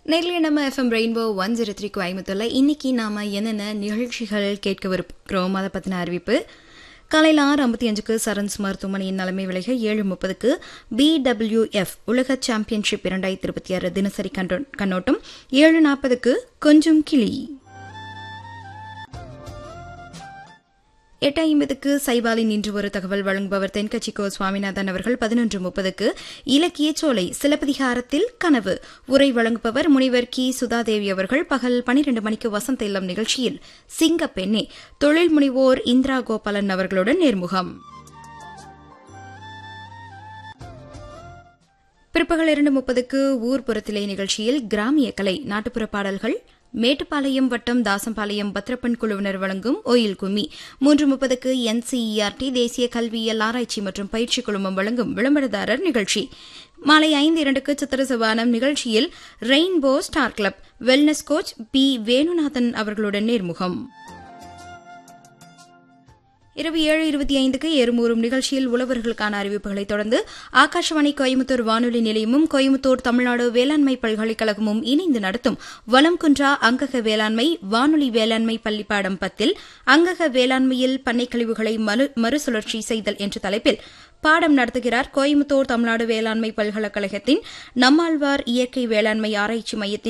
நேரில் நம்ம FM Rainbow one zero three கோயம்புத்தூர்ல இன்னைக்கு நாம என்னென்ன நிகழ்ச்சிகள் கேட்கவிருக்கிறோம் அதை பத்தின அறிவிப்பு காலையில் ஆறு ஐம்பத்தி அஞ்சுக்கு சரன்ஸ் மருத்துவமனையின் நிலைமை விலைக ஏழு முப்பதுக்கு பிடபிள்யூஎஃப் உலக சாம்பியன்ஷிப் இரண்டாயிரத்தி இருபத்தி ஆறு தினசரி கண்டோ- கண்ணோட்டம் ஏழு நாற்பதுக்கு கொஞ்சம் கிளி எட்டு ஐம்பதுக்கு சைபாலின் இன்று ஒரு தகவல் வழங்குபவர் தென்கட்சி கோ சுவாமிநாதன் அவர்கள் பதினொன்று முப்பதுக்கு இலக்கிய சோலை சிலப்பதிகாரத்தில் கனவு உரை வழங்குபவர் முனிவர் கி சுதாதேவி அவர்கள் பகல் பனிரெண்டு மணிக்கு வசந்த இல்லம் நிகழ்ச்சியில் சிங்கப்பெண்ணே தொழில் முனைவோர் இந்திரா கோபாலன் அவர்களுடன் நேர்முகம் பிற்பகல் இரண்டு முப்பதுக்கு ஊர்புறத்திலே நிகழ்ச்சியில் கிராமிய கலை நாட்டுப்புற பாடல்கள் மேட்டுப்பாளையம் வட்டம் தாசம்பாளையம் பத்திரப்பன் குழுவினர் வழங்கும் ஒயில் கும்மி மூன்று முப்பதுக்கு என்சிஇஆர்டி தேசிய கல்வியியல் ஆராய்ச்சி மற்றும் பயிற்சி குழுமம் வழங்கும் விளம்பரதாரர் நிகழ்ச்சி மாலை ஐந்து இரண்டுக்கு சித்திர சவானம் நிகழ்ச்சியில் Rainbow star club wellness coach B Venunathan அவர்களுடன் நேர்முகம் இரவு ஏழு இருபத்தி ஐந்துக்கு ஏறுமூறும் நிகழ்ச்சியில் உழவர்களுக்கான அறிவிப்புகளை தொடர்ந்து ஆகாஷவாணி கோயம்புத்தூர் வானொலி நிலையமும் கோயம்புத்தூர் தமிழ்நாடு வேளாண்மை பல்கலைக்கழகமும் இணைந்து நடத்தும் வலம் குன்றா அங்கக வேளாண்மை வானொலி வேளாண்மை பள்ளிப்பாடம் பத்தில் அங்கக வேளாண்மையில் பண்ணைக் கழிவுகளை மறு- மறுசுழற்சி செய்தல் என்ற தலைப்பில் பாடம் நடத்துகிறார் கோயம்புத்தூர் தமிழ்நாடு வேளாண்மை பல்கலைக்கழகத்தின் நம்மாழ்வார் இயற்கை வேளாண்மை ஆராய்ச்சி மையத்தின்